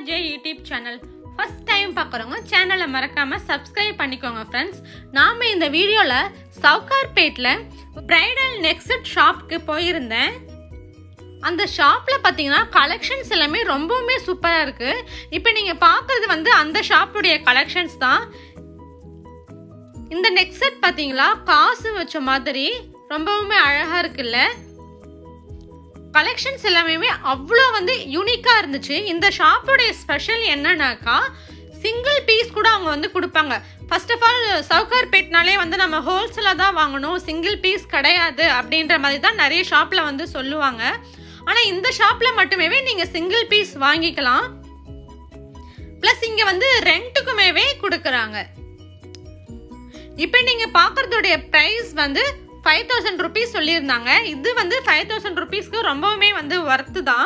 J YouTube channel first time பார்க்குறவங்க சேனலை மறக்காம சப்ஸ்கிரைப் பண்ணிக்கோங்க ஃப்ரெண்ட்ஸ் நாம இந்த வீடியோவில் சவுகார்பேட்டில் பிரைடல் நெக்ஸ்ட் ஷாப்க்கு போயிருந்தேன் அந்த ஷாப்பில் பார்த்தீங்கன்னா கலெக்ஷன்ஸ் எல்லாமே ரொம்பவுமே சூப்பராக இருக்குது இப்போ நீங்கள் பார்க்குறது வந்து அந்த ஷாப்புடைய கலெக்ஷன்ஸ் தான் இந்த நெக் செட் பார்த்தீங்களா காசு வச்ச மாதிரி ரொம்பவுமே அழகாக இருக்குல்ல கலெக்ஷன்ஸ் எல்லாமே அவ்வளோ வந்து யூனிக்காக இருந்துச்சு இந்த ஷாப்போடைய ஸ்பெஷல் என்னன்னாக்கா சிங்கிள் பீஸ் கூட அவங்க வந்து கொடுப்பாங்க ஃபர்ஸ்ட் ஆஃப் ஆல் சவுகார்பேட்னாலே வந்து நம்ம ஹோல்சேலாக தான் வாங்கணும் சிங்கிள் பீஸ் கிடையாது அப்படின்ற மாதிரி தான் நிறைய ஷாப்பில் வந்து சொல்லுவாங்க ஆனால் இந்த ஷாப்பில் மட்டுமே நீங்கள் சிங்கிள் பீஸ் வாங்கிக்கலாம் ப்ளஸ் இங்கே வந்து ரெண்ட்டுக்குமேவே கொடுக்குறாங்க இப்போ நீங்கள் பார்க்குறதுடைய ப்ரைஸ் வந்து ஃபைவ் தௌசண்ட் ருபீஸ் சொல்லியிருந்தாங்க இது வந்து ஃபைவ் தௌசண்ட் ருபீஸ்க்கு ரொம்பவுமே வந்து ஒர்த்து தான்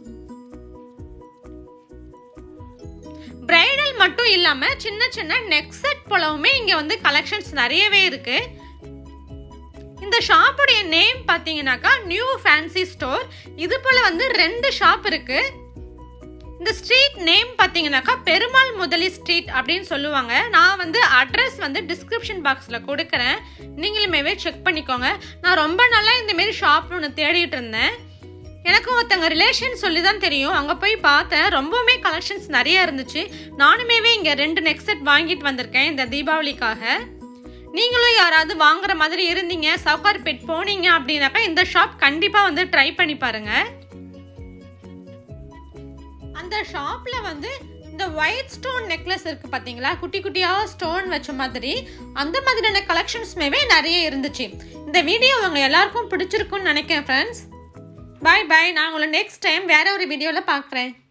பிரைடல் மட்டும் இல்லாமல் சின்ன சின்ன நெக் செட் போலவுமே இங்கே வந்து கலெக்ஷன்ஸ் நிறையவே இருக்கு இந்த ஷாப்புடைய நேம் பார்த்தீங்கன்னாக்கா நியூ ஃபேன்சி ஸ்டோர் இது போல் வந்து ரெண்டு ஷாப் இருக்கு இந்த ஸ்ட்ரீட் நேம் பார்த்தீங்கன்னாக்கா பெருமாள் முதலி ஸ்ட்ரீட் அப்படின்னு சொல்லுவாங்க நான் வந்து அட்ரஸ் வந்து டிஸ்கிரிப்ஷன் பாக்ஸில் கொடுக்குறேன் நீங்களுமே செக் பண்ணிக்கோங்க நான் ரொம்ப நாளாக இந்தமாரி ஷாப் ஒன்று தேடிட்டு இருந்தேன் எனக்கும் ஒருத்தங்க ரிலேஷன் சொல்லி தான் தெரியும் அங்கே போய் பார்த்தேன் ரொம்பவுமே கலெக்ஷன்ஸ் நிறைய இருந்துச்சு நானுமே இங்கே ரெண்டு நெக் செட் வாங்கிட்டு வந்திருக்கேன் இந்த தீபாவளிக்காக நீங்களும் யாராவது வாங்குற மாதிரி இருந்தீங்க சவுகார்பேட் போனீங்க அப்படின்னாக்கா இந்த ஷாப் கண்டிப்பாக வந்து ட்ரை பண்ணி பாருங்கள் அந்த ஷாப்ல வந்து இந்த ஒயிட் ஸ்டோன் நெக்லஸ் இருக்கு பாத்தீங்களா குட்டி குட்டியா ஸ்டோன் வச்ச மாதிரி அந்த மாதிரியான கலெக்ஷன்ஸ்மே நிறைய இருந்துச்சு இந்த வீடியோ உங்க எல்லாருக்கும் பிடிச்சிருக்கும்னு நினைக்கிறேன் ஃப்ரெண்ட்ஸ் பாய் பாய் நான் உங்களை நெக்ஸ்ட் டைம் வேற ஒரு வீடியோவில் பார்க்குறேன்